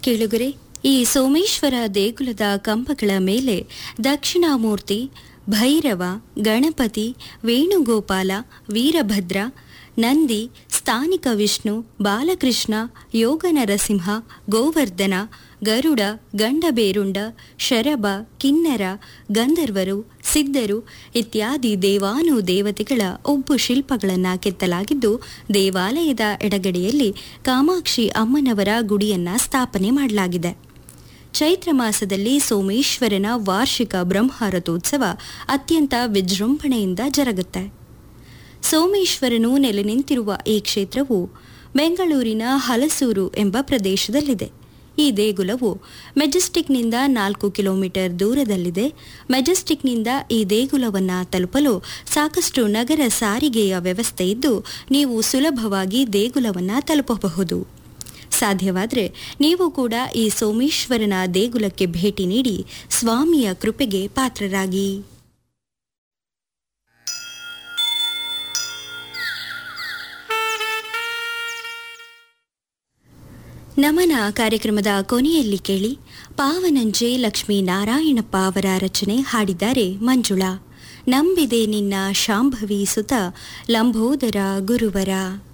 ಕೇಳುಗರೆ ಈ ಸೋಮೇಶ್ವರ ದೇಗುಲದ ಕಂಬಗಳ ಮೇಲೆ ದಕ್ಷಿಣಾಮೂರ್ತಿ ಭೈರವ ಗಣಪತಿ ವೇಣುಗೋಪಾಲ ವೀರಭದ್ರ ನಂದಿ ಸ್ಥಾನಿಕ ವಿಷ್ಣು ಬಾಲಕೃಷ್ಣ ಯೋಗ ನರಸಿಂಹ ಗೋವರ್ಧನ ಗರುಡ ಗಂಡಬೇರುಂಡ ಶರಭ ಕಿನ್ನರ ಗಂಧರ್ವರು ಸಿದ್ಧರು ಇತ್ಯಾದಿ ದೇವಾನು ದೇವತೆಗಳ ಒಬ್ಬು ಶಿಲ್ಪಗಳನ್ನು ಕೆತ್ತಲಾಗಿದ್ದು ದೇವಾಲಯದ ಎಡಗಡೆಯಲ್ಲಿ ಕಾಮಾಕ್ಷಿ ಅಮ್ಮನವರ ಗುಡಿಯನ್ನ ಸ್ಥಾಪನೆ ಮಾಡಲಾಗಿದೆ ಚೈತ್ರ ಮಾಸದಲ್ಲಿ ಸೋಮೇಶ್ವರನ ವಾರ್ಷಿಕ ಬ್ರಹ್ಮರಥೋತ್ಸವ ಅತ್ಯಂತ ವಿಜೃಂಭಣೆಯಿಂದ ಜರುಗುತ್ತೆ ಸೋಮೇಶ್ವರನು ನೆಲೆ ನಿಂತಿರುವ ಈ ಕ್ಷೇತ್ರವು ಬೆಂಗಳೂರಿನ ಹಲಸೂರು ಎಂಬ ಪ್ರದೇಶದಲ್ಲಿದೆ ಈ ದೇಗುಲವು ಮೆಜೆಸ್ಟಿಕ್ನಿಂದ ನಾಲ್ಕು ಕಿಲೋಮೀಟರ್ ದೂರದಲ್ಲಿದೆ ಮೆಜೆಸ್ಟಿಕ್ನಿಂದ ಈ ದೇಗುಲವನ್ನು ತಲುಪಲು ಸಾಕಷ್ಟು ನಗರ ಸಾರಿಗೆಯ ವ್ಯವಸ್ಥೆ ಇದ್ದು ನೀವು ಸುಲಭವಾಗಿ ದೇಗುಲವನ್ನು ತಲುಪಬಹುದು ಸಾಧ್ಯವಾದರೆ ನೀವು ಕೂಡ ಈ ಸೋಮೇಶ್ವರನ ದೇಗುಲಕ್ಕೆ ಭೇಟಿ ನೀಡಿ ಸ್ವಾಮಿಯ ಕೃಪೆಗೆ ಪಾತ್ರರಾಗಿ ನಮನ ಕಾರ್ಯಕ್ರಮದ ಕೊನೆಯಲ್ಲಿ ಕೇಳಿ ಪಾವನಂಜೆ ಲಕ್ಷ್ಮೀ ನಾರಾಯಣಪ್ಪ ಅವರ ರಚನೆ ಹಾಡಿದ್ದಾರೆ ಮಂಜುಳಾ ನಂಬಿದೆ ನಿನ್ನ ಶಾಂಭವಿ ಸುತ ಲಂಬೋದರ ಗುರುವರ